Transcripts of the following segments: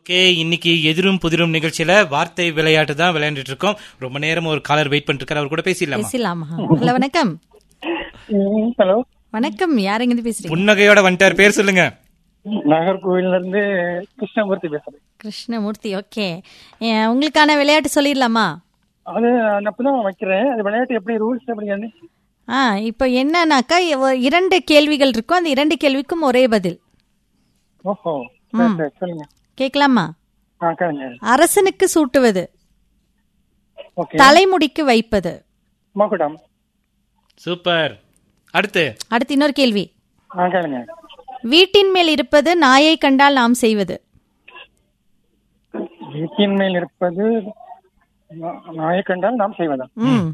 Okay இன்னைக்கு எதிரும் புதிரும் நிகழ்ச்சியில வார்த்தை விளையாட்டு தான் விளையாண்டுட்டு இருக்கோம் ரொம்ப நேரம் ஒரு காலர் வெயிட் பண்ணிட்டு இருக்காரு அவர் கூட பேசிடலாமா பேசலாமா ஹலோ வணக்கம் ஹலோ வணக்கம் யாருங்க இருந்து பேசுறீங்க புன்னகையோட வந்துட்டார் பேர் சொல்லுங்க நாகர்கோவில்ல இருந்து கிருஷ்ணமூர்த்தி பேசுறேன் கிருஷ்ணமூர்த்தி ஓகே உங்களுக்கான விளையாட்டு சொல்லிடலாமா அது நான் அப்பதான் வைக்கிறேன் அது விளையாட்டு எப்படி ரூல்ஸ் எப்படி வந்து ஆ இப்போ என்னன்னாக்கா இவ- இரண்டு கேள்விகள் இருக்கும் அந்த இரண்டு கேள்விக்கும் ஒரே பதில் ஓஹோ சரி, சரி, சொல்லுங்க கேட்கலாமா ஆ கேளுங்க அரசனுக்கு சூட்டுவது ஓகே தலைமுடிக்கு வைப்பது மகுடம் சூப்பர் அடுத்து அடுத்து இன்னொரு கேள்வி ஆ கேளுங்க வீட்டின் மேல் இருப்பது நாயை கண்டால் நாம் செய்வது வீட்டின் மேல் இருப்பது நா- நாயை கண்டால் நாம் செய்வதா ம்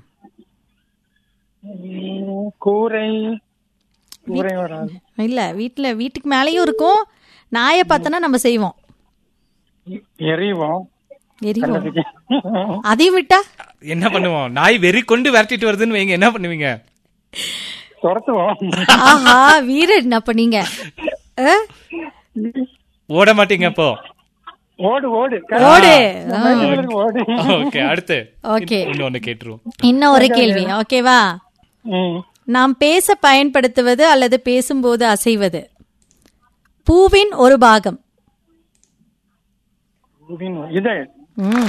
உம், கூரை கூரை வராது இல்ல வீட்ல வீட்டுக்கு மேலேயும் இருக்கும் நாயை பார்த்தோன்னா நம்ம செய்வோம் எறிவோம் எரிவோம் அதையும் விட்டா என்ன பண்ணுவோம் நாய் வெறி கொண்டு விரட்டிட்டு வருதுன்னு வைங்க என்ன பண்ணுவீங்க துரத்துவோம் ஆஹா வீரன் அப்ப நீங்க ஆ? ஓட மாட்டீங்க அப்போ ஓடு ஓடு ஓடு ஓடு ஓகே அடுத்து ஓகே இன்னொன்னு கேட்டுருவோம் இன்னும் ஒரு கேள்வி ஓகேவா ம். நாம் பேச பயன்படுத்துவது அல்லது பேசும்போது அசைவது பூவின் ஒரு பாகம் பூவின் இது ம்.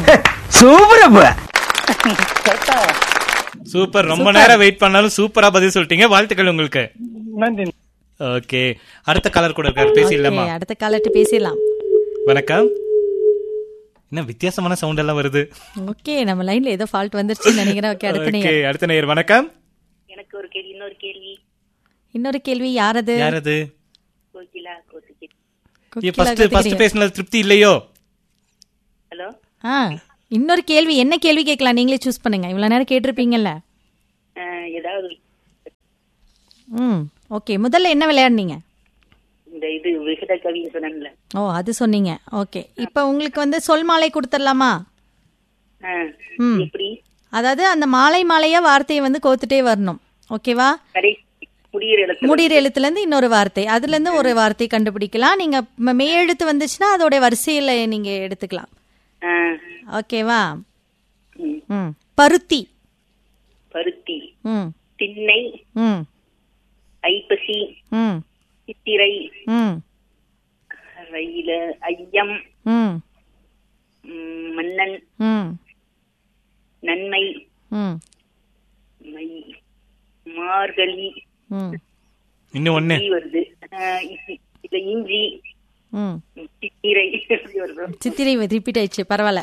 கரெக்டா சூப்பர் ரொம்ப நேரம் வெயிட் பண்ணாலும் சூப்பரா பதில் சொல்லிட்டீங்க வாழ்த்துக்கள் உங்களுக்கு நன்றி ஓகே அடுத்த கலர் கூட இருக்காரு பேசிடலாமா ஓகே, அடுத்த காலட்டு பேசிடலாம் வணக்கம் என்ன வித்தியாசமான சவுண்ட் எல்லாம் வருது ஓகே நம்ம லைன்ல ஏதோ ஃபால்ட் வந்துருச்சுன்னு நினைக்கிறேன் ஓகே அடுத்த ஓகே நேயர் அடுத்த நேயர் வணக்கம் எனக்கு ஒரு கேள்வி இன்னொரு கேள்வி இன்னொரு கேள்வி யாரது யார் அது கோகிலா கோசிக்கு குக்கிலா ஃபர்ஸ்ட் ஃபர்ஸ்ட் கத்துக்கிறீங்க. பேசினது திருப்தி இல்லையோ ஹலோ ஆ இன்னொரு கேள்வி என்ன கேள்வி கேட்கலாம் நீங்களே சூஸ் பண்ணுங்க இவ்வளவு நேரம் கேட்டிருப்பீங்கல்ல ஏதாவது ம் ஓகே முதல்ல என்ன விளையாடுனீங்க இந்த இது விகித கவின்னு சொன்னேன்ல ஓ அது சொன்னீங்க ஓகே இப்போ உங்களுக்கு வந்து சொல் மாலை கொடுத்துடலாமா ஆ, ம். எப்படி அதாவது அந்த மாலை மாலையா வார்த்தையை வந்து கோத்துட்டே வரணும் ஓகேவா கடை முடியிற இடத்துல முடிகிற எழுத்துல இருந்து இன்னொரு வார்த்தை அதுல இருந்து ஒரு வார்த்தை கண்டுபிடிக்கலாம் நீங்க ம- மெய் எழுத்து வந்துச்சுன்னா அதோட வரிசையில நீங்க எடுத்துக்கலாம் ஆ, ஓகேவா ம். ம் பருத்தி பருத்தி ம் திண்ணை ம் ஐப்பசி ம் சித்திரை ம் ரயில ஐயம் ம் ம், மன்னன் ம் நன்மை ம் மை மார்கழி ம் இன்னும் ஒண்ணு ஈ வருது ஆ, இ- இது இஞ்சி ம் சித்திரை எப்படி வருது சித்திரை ரிப்பீட் ஆயிடுச்சு பரவாயில்ல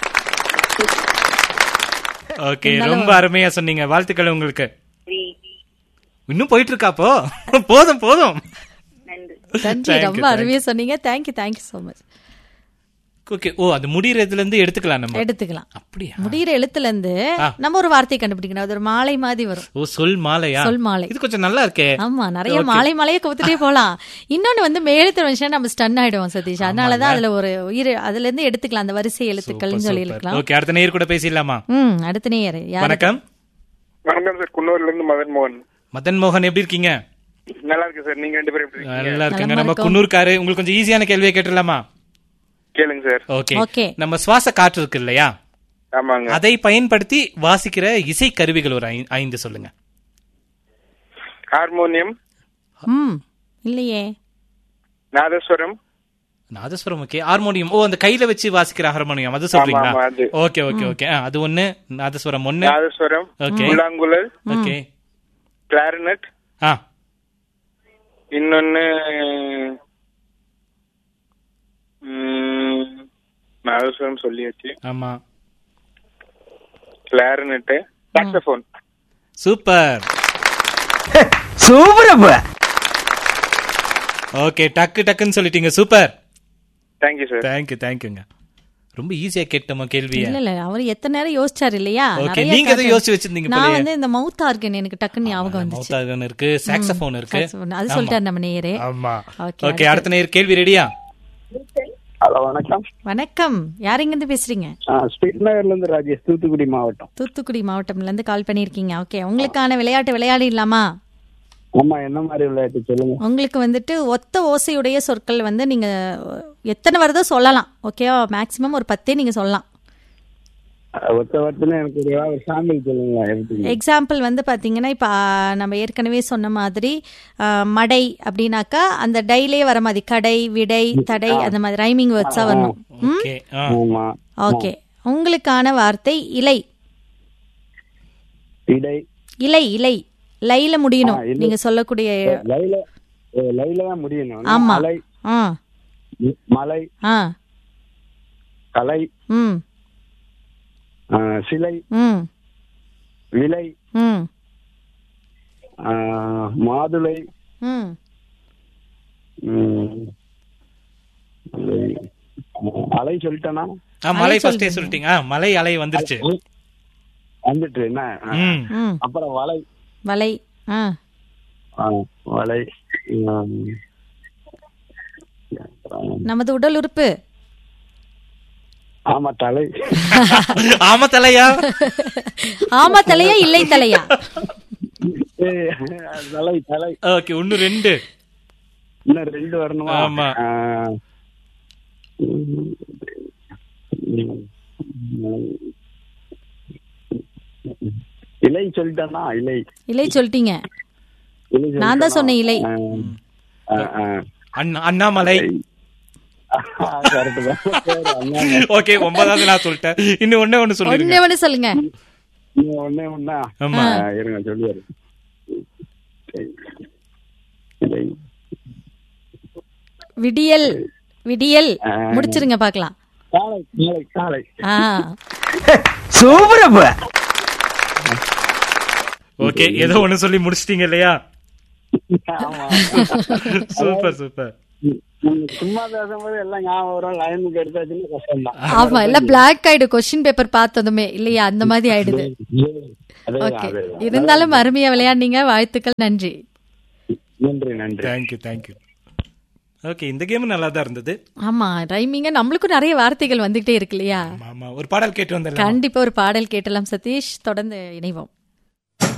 ஓகே ரொம்ப அருமையா சொன்னீங்க வாழ்த்துக்கள் உங்களுக்கு சரி, இன்னும் போயிட்டு இருக்காப்போ போதும் போதும் நன்றி நன்றி Thank you, ரொம்ப அருமையா சொன்னீங்க thank you thank you so much okay ஓ அது முடியறதுல இருந்து எடுத்துக்கலாம் நம்ம எடுத்துக்கலாம் அப்படியா முடியிற எழுத்துல இருந்து ஆ. நம்ம ஒரு வார்த்தை கண்டுபிடிக்கணும் அது ஒரு மாலை மாதிரி வரும் ஓ சொல் மாலையா சொல் மாலை இது கொஞ்சம் நல்லா இருக்கே ஆமா நிறைய மாலை மாலையே கவுத்துட்டே போலாம் இன்னொன்னு வந்து மேலெழுத்து வந்துச்சுன்னா நம்ம ஸ்டன் ஆயிடுவோம் சதீஷ் அதனாலதான் அதுல ஒரு உயிர் அதுல இருந்து எடுத்துக்கலாம் அந்த வரிசை எழுத்துக்கள்னு சொல்லி இருக்கலாம் ஓகே அடுத்த நேயர் கூட பேசிடலாமா ம் அடுத்த நேயர் யார் வணக்கம் வணக்கம் சார் குன்னூர்ல இருந்து மதன் மோகன் மதன் மோகன் எப்படி இருக்கீங்க நல்லா இருக்கு சார் நீங்க ரெண்டு பேரும் எப்படி இருக்கீங்க நல்லா இருக்குங்க நலமா நம்ம இருக்கோம். குன்னூர்காரு உங்களுக்கு கொஞ்சம் ஈஸியான கேள்வியை கேட்டுடலாமா கேளுங்க சார் ஓகே Okay. நம்ம சுவாச காற்று இருக்கு இல்லையா ஆமாங்க அதை பயன்படுத்தி வாசிக்கிற இசை கருவிகள் ஒரு ஐ- ஐந்து சொல்லுங்க ஹார்மோனியம் ம் இல்லையே நாதஸ்வரம் நாதஸ்வரம் ஓகே ஹார்மோனியம் ஓ அந்த கையில வச்சு வாசிக்கிற ஹார்மோனியம் அது சொல்றீங்களா ஆமா, அது. ஓகே ஓகே ஓகே ஆ, அது ஒண்ணு நாதஸ்வரம் ஒண்ணு நாதஸ்வரம் Okay. புல்லாங்குழல் ஓகே கிளாரினட் ஆ இன்னொன்னு ம், நாதஸ்வரம் சொல்லியாச்சு ஆமா கிளாரினட் சாக்ஸபோன் சூப்பர் ஓகே டக்கு டக்குன்னு சொல்லிட்டீங்க சூப்பர் தேங்க்யூ சார் தேங்க்யூ தேங்க்யூங்க ரொம்ப ஈஸியா கேட்டோமா கேள்விய இல்ல இல்ல அவர் எத்தனை நேரம் யோசிச்சாரு இல்லையா Okay, நிறைய நீங்க எதை காட்டு- யோசிச்சு வச்சிருந்தீங்க நான் போலயே. வந்து இந்த மவுத் ஆர்கன் எனக்கு டக்குன்னு ஞாபகம் வந்துச்சு மௌத்தாகன் இருக்கு சாக்ஸபோன் இருக்கு saxophone. அது சொல்லிட்டாரு நம்ம நேயரே ஆமா Okay, ஓகே அடுத்த நேர் கேள்வி ரெடியா ஹலோ வணக்கம் வணக்கம் யார் இங்க இருந்து பேசுறீங்க ஸ்பீட் நகர்ல இருந்து ராஜேஷ் தூத்துக்குடி மாவட்டம் தூத்துக்குடி மாவட்டம்ல இருந்து கால் பண்ணிருக்கீங்க ஓகே உங்களுக்கான விளையாட்டு விளையாடிடலாமா ஆமா என்ன மாதிரி விளையாட்டு சொல்லுங்க உங்களுக்கு வந்துட்டு ஒத்த ஓசையுடைய சொற்கள் வந்து நீங்க எத்தனை வருதோ சொல்லலாம் ஓகேவா மேக்ஸிமம் ஒரு பத்தே நீங்க சொல்லலாம் அஹ் ஒத்த வார்த்தைன்னா எனக்கு ஒரு ஏதாவது ஒரு சாம்பிள் சொல்லுங்க எப்படி எக்ஸாம்பிள் வந்து பாத்தீங்கன்னா இப்ப ஆ, நம்ம ஏற்கனவே சொன்ன மாதிரி ஆ, மடை அப்படின்னாக்கா அந்த டைலே வர மாதிரி கடை விடை தடை அந்த மாதிரி ரைமிங் வேர்ட்ஸா வரணும் ம் ஓகே ஆ ஆமா ஓகே உங்களுக்கான வார்த்தை இலை இடை இலை இலை லைல முடியணும் ஆ, இலை. நீங்க சொல்லக்கூடிய லைல அஹ் லைல தான் முடியணும் ஆமா மலை ஆ மலை ஆ கலை ம் அஹ் சிலை ம் விலை ம் அஹ் மாதுளை ம் உம், அலை சொல்லிட்டேனா ஆ, மலை ஃபர்ஸ்டே சொல்லிட்டீங்க ஆ, மலை அலை வந்துருச்சு வந்துட்டு என்ன ம் ம் அப்புறம் வலை வலை ஆ ஆ, வலை உம், நமது உடல் உறுப்பு ஆமா தலை ஆமா தலையா ஆமா தலையா இல்லை தலையா ஏய், தலை தலை ஓகே ஒன்னு ரெண்டு இன்னும் ரெண்டு வரணுமா ஆமா. ஆ, உம், உம், இலை சொல்லிட்டேனா இலை இல்லை சொல்லிட்டீங்க இலை நான் தான் சொன்னேன் இலை ஆ, ஆ, ஆ. அண்ணா அண்ணாமலை கரெக்ட் தான் சரி, அண்ணாமலை. ஓகே ஒன்பதாவது நான் சொல்லிட்டேன் இன்னும் ஒண்ணே ஒண்ணு சொல்லிருங்க ஒண்ணே ஒண்ணு சொல்லுங்க இன்னும் ஒண்ணே ஒண்ணா ஆமா. ஆ, இருங்க சொல்லுவாரு இலை விடியல் விடியல் ஆ. முடிச்சிருங்க பாக்கலாம் காலை காலை காலை ஆ ஓகே ஏதோ ஒண்ணு சொல்லி முடிச்சிட்டீங்க இல்லையா ஆமா சூப்பர் சூப்பர் நம்ம சும்மா பேசும்போது எல்லாம் ஞாபகம் வரும் லைனுக்கு எடுத்தாச்சுன்னு கஷ்டம் தான் ஆமா எல்லாம் பிளாக் ஆயிடு கொஸ்டின் பேப்பர் பார்த்ததுமே இல்லையா அந்த மாதிரி ஆயிடுது அதேதான் ஓகே அதேதான் இருந்தாலும் அருமையா விளையாடுனீங்க வாழ்த்துக்கள் நன்றி நன்றி நன்றி தேங்க்யூ தேங்க்யூ ஓகே இந்த கேம் நல்லா தான் இருந்தது ஆமா ரைமிங்க நம்மளுக்கும் நிறைய வார்த்தைகள் வந்துகிட்டே இருக்கு இல்லையா ஆமா, ஆமா ஒரு பாடல் கேட்டு வந்துடலாம் கண்டிப்பா ஒரு பாடல் கேட்டலாம் சதீஷ் தொடர்ந்து இணைவோம்